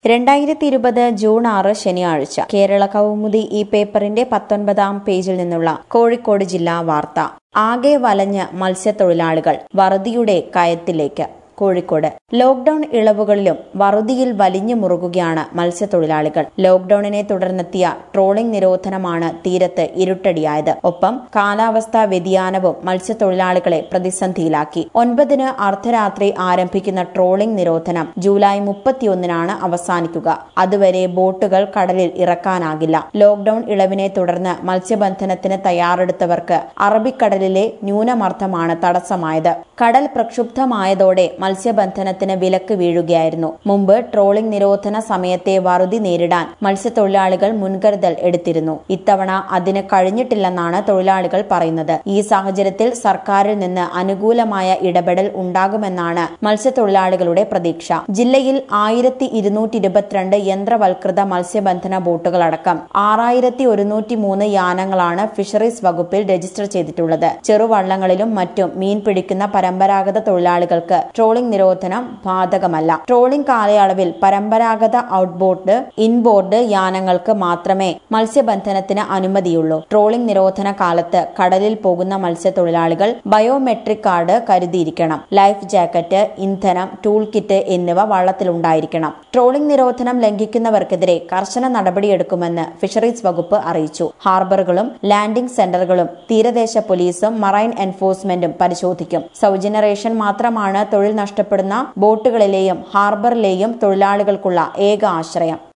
രണ്ടായിരത്തി ഇരുപത് ജൂൺ ആറ് ശനിയാഴ്ച കേരള കൗമുദി ഈ പേപ്പറിന്റെ പത്തൊൻപതാം പേജിൽ നിന്നുള്ള കോഴിക്കോട് ജില്ലാ വാർത്ത ആകെ വലഞ്ഞ് മത്സ്യത്തൊഴിലാളികൾ വറുതിയുടെ കയത്തിലേക്ക് കോഴിക്കോട് ലോക്ഡൌൺ ഇളവുകളിലും വറുതിയിൽ വലിഞ്ഞു മുറുകുകയാണ് മത്സ്യത്തൊഴിലാളികൾ ലോക്ഡൌണിനെ തുടർന്നെത്തിയ ട്രോളിംഗ് നിരോധനമാണ് തീരത്ത് ഇരുട്ടടിയായത് ഒപ്പം കാലാവസ്ഥാ വ്യതിയാനവും മത്സ്യത്തൊഴിലാളികളെ പ്രതിസന്ധിയിലാക്കി ഒൻപതിന് അർദ്ധരാത്രി ആരംഭിക്കുന്ന ട്രോളിംഗ് നിരോധനം ജൂലൈ മുപ്പത്തിയൊന്നിനാണ് അവസാനിക്കുക അതുവരെ ബോട്ടുകൾ കടലിൽ ഇറക്കാനാകില്ല ലോക്ഡൌൺ ഇളവിനെ തുടർന്ന് മത്സ്യബന്ധനത്തിന് തയ്യാറെടുത്തവർക്ക് അറബിക്കടലിലെ ന്യൂനമർദ്ദമാണ് തടസ്സമായത് കടൽ പ്രക്ഷുബ്ധമായതോടെ മത്സ്യബന്ധനത്തിന് വിലക്ക് വീഴുകയായിരുന്നു മുമ്പ് ട്രോളിംഗ് നിരോധന സമയത്തെ വറുതി നേരിടാൻ മത്സ്യത്തൊഴിലാളികൾ മുൻകരുതൽ എടുത്തിരുന്നു ഇത്തവണ അതിന് കഴിഞ്ഞിട്ടില്ലെന്നാണ് തൊഴിലാളികൾ പറയുന്നത് ഈ സാഹചര്യത്തിൽ സർക്കാരിൽ നിന്ന് അനുകൂലമായ ഇടപെടൽ ഉണ്ടാകുമെന്നാണ് മത്സ്യത്തൊഴിലാളികളുടെ പ്രതീക്ഷ ജില്ലയിൽ ആയിരത്തി ഇരുന്നൂറ്റി ഇരുപത്തിരണ്ട് യന്ത്രവൽകൃത മത്സ്യബന്ധന ബോട്ടുകളടക്കം ആറായിരത്തി ഒരുന്നൂറ്റി മൂന്ന് യാനങ്ങളാണ് ഫിഷറീസ് വകുപ്പിൽ രജിസ്റ്റർ ചെയ്തിട്ടുള്ളത് ചെറുവള്ളങ്ങളിലും മറ്റും മീൻ പിടിക്കുന്ന പരമ്പരാഗത തൊഴിലാളികൾക്ക് ട്രോളിംഗ് നിരോധനം ബാധകമല്ല ട്രോളിംഗ് കാലയളവിൽ പരമ്പരാഗത ഔട്ട്ബോർഡ് ഇൻബോർഡ് യാനങ്ങൾക്ക് മാത്രമേ മത്സ്യബന്ധനത്തിന് അനുമതിയുള്ളൂ ട്രോളിംഗ് നിരോധന കാലത്ത് കടലിൽ പോകുന്ന മത്സ്യത്തൊഴിലാളികൾ ബയോമെട്രിക് കാർഡ് കരുതിയിരിക്കണം ലൈഫ് ജാക്കറ്റ് ഇന്ധനം ടൂൾ കിറ്റ് എന്നിവ വള്ളത്തിലുണ്ടായിരിക്കണം ട്രോളിംഗ് നിരോധനം ലംഘിക്കുന്നവർക്കെതിരെ കർശന നടപടിയെടുക്കുമെന്ന് ഫിഷറീസ് വകുപ്പ് അറിയിച്ചു ഹാർബറുകളും ലാൻഡിംഗ് സെന്ററുകളും തീരദേശ പോലീസും മറൈൻ എൻഫോഴ്സ്മെന്റും പരിശോധിക്കും സൗജന്യ റേഷൻ മാത്രമാണ് തൊഴിൽ നഷ്ടപ്പെടുന്ന ബോട്ടുകളിലെയും ഹാർബറിലെയും തൊഴിലാളികൾക്കുള്ള ഏക ആശ്രയം